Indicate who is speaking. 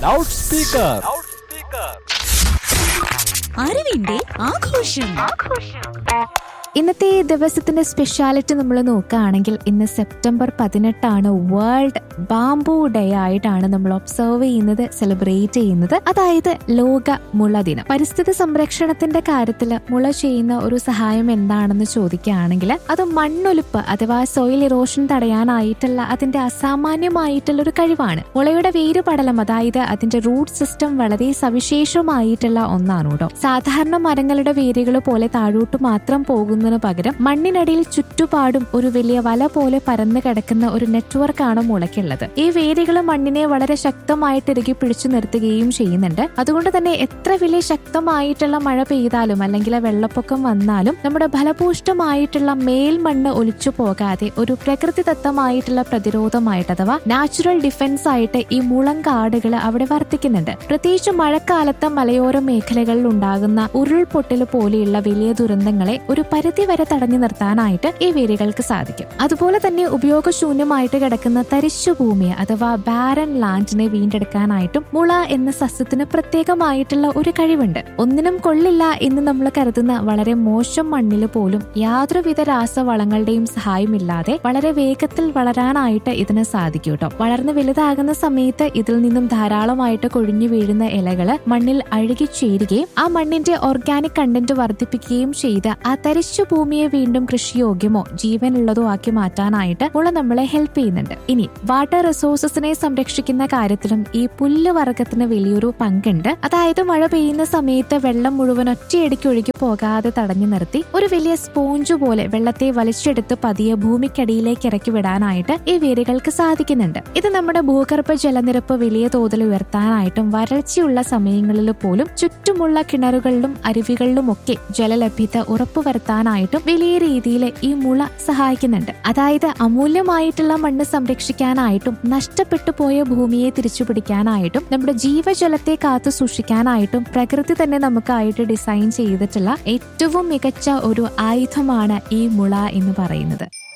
Speaker 1: loud speaker
Speaker 2: അറിവിന്റെ ആഘോഷം
Speaker 3: ഇന്നത്തെ ഈ ദിവസത്തിന്റെ സ്പെഷ്യാലിറ്റി നമ്മൾ നോക്കുകയാണെങ്കിൽ ഇന്ന് സെപ്റ്റംബർ പതിനെട്ടാണ് വേൾഡ് ബാംബു ഡേ ആയിട്ടാണ് നമ്മൾ ഒബ്സർവ് ചെയ്യുന്നത് സെലിബ്രേറ്റ് ചെയ്യുന്നത് അതായത് ലോക മുള ദിനം പരിസ്ഥിതി സംരക്ഷണത്തിന്റെ കാര്യത്തിൽ മുള ചെയ്യുന്ന ഒരു സഹായം എന്താണെന്ന് ചോദിക്കുകയാണെങ്കിൽ അത് മണ്ണൊലിപ്പ് അഥവാ സോയിൽ ഇറോഷൻ തടയാനായിട്ടുള്ള അതിന്റെ അസാമാന്യമായിട്ടുള്ള ഒരു കഴിവാണ് മുളയുടെ വേരുപടലം അതായത് അതിന്റെ റൂട്ട് സിസ്റ്റം വളരെ സവിശേഷമായിട്ടുള്ള ഒന്നാണ് കേട്ടോ സാധാരണ മരങ്ങളുടെ വേരുകൾ പോലെ താഴോട്ട് മാത്രം പോകുന്നതിന് പകരം മണ്ണിനടിയിൽ ചുറ്റുപാടും ഒരു വലിയ വല പോലെ പരന്നു കിടക്കുന്ന ഒരു നെറ്റ്വർക്കാണ് മുളയ്ക്കുള്ളത് ഈ വേരുകൾ മണ്ണിനെ വളരെ ശക്തമായിട്ട് ഇറുകി പിടിച്ചു നിർത്തുകയും ചെയ്യുന്നുണ്ട് അതുകൊണ്ട് തന്നെ എത്ര വലിയ ശക്തമായിട്ടുള്ള മഴ പെയ്താലും അല്ലെങ്കിൽ വെള്ളപ്പൊക്കം വന്നാലും നമ്മുടെ ഫലഭൂഷ്ടമായിട്ടുള്ള മേൽമണ്ണ് ഒലിച്ചു പോകാതെ ഒരു പ്രകൃതിദത്തമായിട്ടുള്ള പ്രതിരോധമായിട്ട് അഥവാ നാച്ചുറൽ ഡിഫൻസ് ആയിട്ട് ഈ മുളം കാടുകൾ അവിടെ വർത്തിക്കുന്നുണ്ട് പ്രത്യേകിച്ച് മഴക്കാലത്ത് മലയോര മേഖലകളിൽ ഉണ്ടാകുന്ന ഉരുൾപൊട്ടൽ പോലെയുള്ള വലിയ ദുരന്തങ്ങളെ ഒരു പരിധി വരെ തടഞ്ഞു നിർത്താനായിട്ട് ഈ വേരുകൾക്ക് സാധിക്കും അതുപോലെ തന്നെ ഉപയോഗശൂന്യമായിട്ട് കിടക്കുന്ന തരിശു ഭൂമിയെ അഥവാ ബാരൻ ലാൻഡിനെ വീണ്ടെടുക്കാനായിട്ടും മുള എന്ന സസ്യത്തിന് പ്രത്യേകമായിട്ടുള്ള ഒരു കഴിവുണ്ട് ഒന്നിനും കൊള്ളില്ല എന്ന് നമ്മൾ കരുതുന്ന വളരെ മോശം മണ്ണിൽ പോലും യാതൊരുവിധ രാസവളങ്ങളുടെയും സഹായമില്ലാതെ വളരെ വേഗത്തിൽ വളരാനായിട്ട് ഇതിന് സാധിക്കും കേട്ടോ വളർന്ന് വലുതാകുന്ന സമയത്ത് ഇതിൽ നിന്നും ധാരാളമായിട്ട് കൊഴിഞ്ഞു വീഴുന്ന ഇലകള് മണ്ണിൽ അഴുകി ചേരുകയും ആ മണ്ണിന്റെ ഓർഗാനിക് കണ്ടന്റ് വർദ്ധിപ്പിക്കുകയും ചെയ്ത് ആ തരിശു ഭൂമിയെ വീണ്ടും കൃഷിയോഗ്യമോ ജീവനുള്ളതോ ആക്കി മാറ്റാനായിട്ട് മുള നമ്മളെ ഹെൽപ്പ് ചെയ്യുന്നുണ്ട് ഇനി വാട്ടർ റിസോഴ്സസിനെ സംരക്ഷിക്കുന്ന കാര്യത്തിലും ഈ പുല്ല് വർഗത്തിന് വലിയൊരു പങ്കുണ്ട് അതായത് മഴ പെയ്യുന്ന സമയത്ത് വെള്ളം മുഴുവൻ ഒറ്റയടിക്ക് ഒഴുകി പോകാതെ തടഞ്ഞു നിർത്തി ഒരു വലിയ സ്പോഞ്ച് പോലെ വെള്ളത്തെ വലിച്ചെടുത്ത് പതിയെ ഭൂമിക്കടിയിലേക്ക് ഇറക്കി വിടാനായിട്ട് ഈ വേരുകൾക്ക് സാധിക്കുന്നുണ്ട് ഇത് നമ്മുടെ ഭൂഗർഭ ജലനിരപ്പ് വലിയ തോതിൽ ഉയർത്താനായിട്ടും വരൾച്ചയുള്ള സമയങ്ങളിൽ പോലും ചുറ്റുമുള്ള കിണറുകളിലും അരുവികളിലും ഒക്കെ ജലലഭ്യത ഉറപ്പുവരുത്താനായിട്ടും വലിയ രീതിയിൽ ഈ മുള സഹായിക്കുന്നുണ്ട് അതായത് അമൂല്യമായിട്ടുള്ള മണ്ണ് സംരക്ഷിക്കാനായിട്ടും നഷ്ടപ്പെട്ടു പോയ ഭൂമിയെ തിരിച്ചുപിടിക്കാനായിട്ടും നമ്മുടെ ജീവജലത്തെ കാത്തു സൂക്ഷിക്കാനായിട്ടും പ്രകൃതി തന്നെ നമുക്കായിട്ട് ഡിസൈൻ ചെയ്തിട്ടുള്ള ഏറ്റവും മികച്ച ഒരു ആയുധമാണ് ഈ മുള എന്ന് പറയുന്നത്